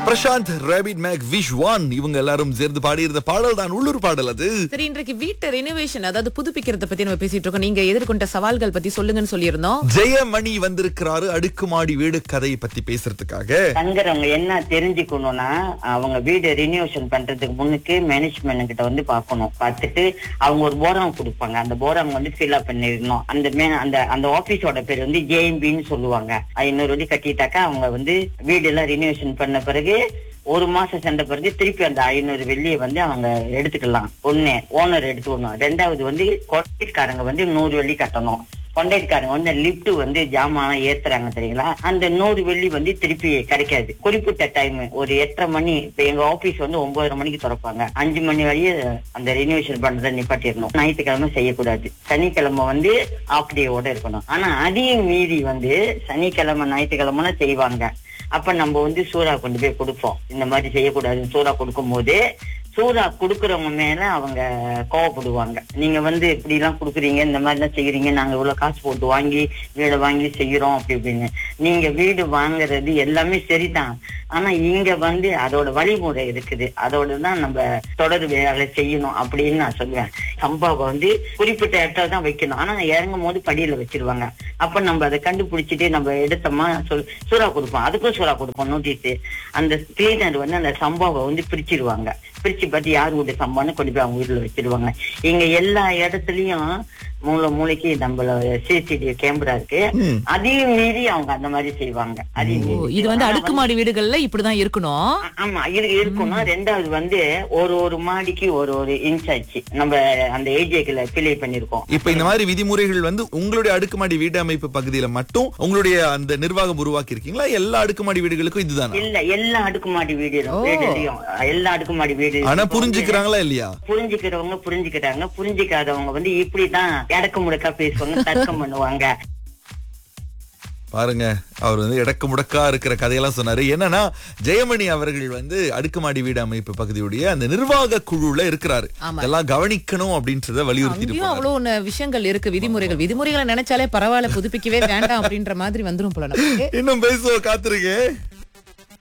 Prashanth rapid make விஷ்1 இவங்க எல்லாரும் சேர்ந்து பாடியிருந்த பாடல் தான் உள்ளூர் பாடல் அது சரி இன்றைக்கு வீட்டு ரெனோவேஷன் அதாவது புதுப்பிக்கிறத பத்தி நம்ம பேசிட்டு இருக்கோம் நீங்க எதிர்கொண்ட சவால்கள் பத்தி சொல்லுங்கன்னு சொல்லியிருந்தோம் ஜெயமணி வந்திருக்கிறாரு அடுக்குமாடி வீடு கதையை பத்தி பேசுறதுக்காக தங்குறவங்க என்ன தெரிஞ்சுக்கணும்னா அவங்க வீடு ரினியூவேஷன் பண்றதுக்கு முன்னுக்கு மேனேஜ்மெண்ட் கிட்ட வந்து பார்க்கணும் பார்த்துட்டு அவங்க ஒரு போரம் கொடுப்பாங்க அந்த போரம் வந்து ஃபில் அப் பண்ணிடணும் அந்த மே- அந்த அந்த ஆபீஸோட பேர் வந்து ஜேஎம்பின்னு சொல்லுவாங்க ஐநூறு வழி கட்டிட்டாக்கா அவங்க வந்து வீடு எல்லாம் ரினியூவேஷன் பண்ண பிறகு ஒரு மாசம் சென்ற பிறகு திருப்பி அந்த ஐநூறு வெள்ளியை வந்து அவங்க எடுத்துக்கலாம் ஒண்ணு ஓனர் எடுத்துக்கணும் ரெண்டாவது வந்து கொட்டைக்காரங்க வந்து நூறு வெள்ளி கட்டணும் கொண்டைக்காரங்க வந்து லிப்ட் வந்து ஜாமான் ஏத்துறாங்க தெரியுங்களா அந்த நூறு வெள்ளி வந்து திருப்பி கிடைக்காது குறிப்பிட்ட டைம் ஒரு எட்டரை மணி இப்ப எங்க ஆபீஸ் வந்து ஒன்பதரை மணிக்கு திறப்பாங்க அஞ்சு மணி வரையும் அந்த ரெனிவேஷன் பண்றதை நிப்பாட்டிடணும் ஞாயிற்றுக்கிழமை செய்யக்கூடாது சனிக்கிழமை வந்து ஆஃப் டேவோட இருக்கணும் ஆனா அதையும் மீறி வந்து சனிக்கிழமை ஞாயிற்றுக்கிழமை செய்வாங்க அப்ப நம்ம வந்து சூறா கொண்டு போய் கொடுப்போம் இந்த மாதிரி செய்யக்கூடாதுன்னு சூறா கொடுக்கும் போது சூறா கொடுக்கறவங்க மேல அவங்க கோவப்படுவாங்க நீங்க வந்து இப்படி எல்லாம் கொடுக்குறீங்க இந்த மாதிரி எல்லாம் செய்யறீங்க நாங்க இவ்வளவு காசு போட்டு வாங்கி வீடை வாங்கி செய்யறோம் அப்படி இப்படின்னு நீங்க வீடு வாங்குறது எல்லாமே சரிதான் ஆனா இங்க வந்து அதோட வழிமுறை இருக்குது அதோட தான் நம்ம தொடர் வேலை செய்யணும் அப்படின்னு நான் சொல்லுவேன் சம்பாவை வந்து குறிப்பிட்ட இடத்துல தான் வைக்கணும் ஆனா இறங்கும் போது படியில வச்சிருவாங்க அப்ப நம்ம அதை கண்டுபிடிச்சிட்டு நம்ம எடுத்தோமா சொல் சூறா கொடுப்போம் அதுக்கும் சூறா கொடுப்போம் நோட்டீஸ் அந்த கிளீனர் வந்து அந்த சம்பாவை வந்து பிரிச்சிருவாங்க பிரிச்சு பார்த்து யார் வீட்டு சம்பான்னு கொண்டு போய் அவங்க வீட்டுல வச்சிருவாங்க இங்க எல்லா இடத்துலயும் மூளை மூளைக்கு நம்மள சிசிடிவி கேமரா இருக்கு ம். அதையும் மீறி அவங்க அந்த மாதிரி செய்வாங்க அதையும் ஓ, மீறி இது வந்து ஆனா அடுக்குமாடி வீடுகள்ல இப்படிதான் இருக்கணும் ஆ- ஆமா இது இருக்கணும் ரெண்டாவது வந்து ஒரு ஒரு மாடிக்கு ஒரு ஒரு இன்ச் ஆச்சு நம்ம அந்த ஏஜேக்குல பிளே பண்ணிருக்கோம் இப்ப இந்த மாதிரி விதிமுறைகள் வந்து உங்களுடைய அடுக்குமாடி வீடு அமைப்பு பகுதியில மட்டும் உங்களுடைய அந்த நிர்வாகம் உருவாக்கி இருக்கீங்களா எல்லா அடுக்குமாடி வீடுகளுக்கும் இதுதானா இல்ல எல்லா அடுக்குமாடி வீடு ஓ. வீடுலயும் எல்லா அடுக்குமாடி வீடு ஆனா புரிஞ்சுக்கிறாங்களா இல்லையா புரிஞ்சுக்கிறவங்க புரிஞ்சுக்கிறாங்க புரிஞ்சுக்காதவங்க வந்து இப்படிதான் இடக்கு முடக்கா பேசுவாங்க தர்க்கம் பண்ணுவாங்க பாருங்க அவர் வந்து இடக்கு முடக்கா இருக்கிற கதையெல்லாம் சொன்னாரு என்னன்னா ஜெயமணி அவர்கள் வந்து அடுக்குமாடி வீடு அமைப்பு பகுதியுடைய அந்த நிர்வாக குழுல இருக்கிறாரு ஆமா. இதெல்லாம் கவனிக்கணும் அப்படின்றத வலியுறுத்திட்டு அங்கேயும் போனாரு. அவ்வளவு ஒண்ணு விஷயங்கள் இருக்கு விதிமுறைகள் விதிமுறைகளை நினைச்சாலே பரவாயில்ல புதுப்பிக்கவே வேண்டாம் அப்படின்ற மாதிரி வந்துரும் போல நமக்கு இன்னும் பேசுவோம் காத்திருக்கேன்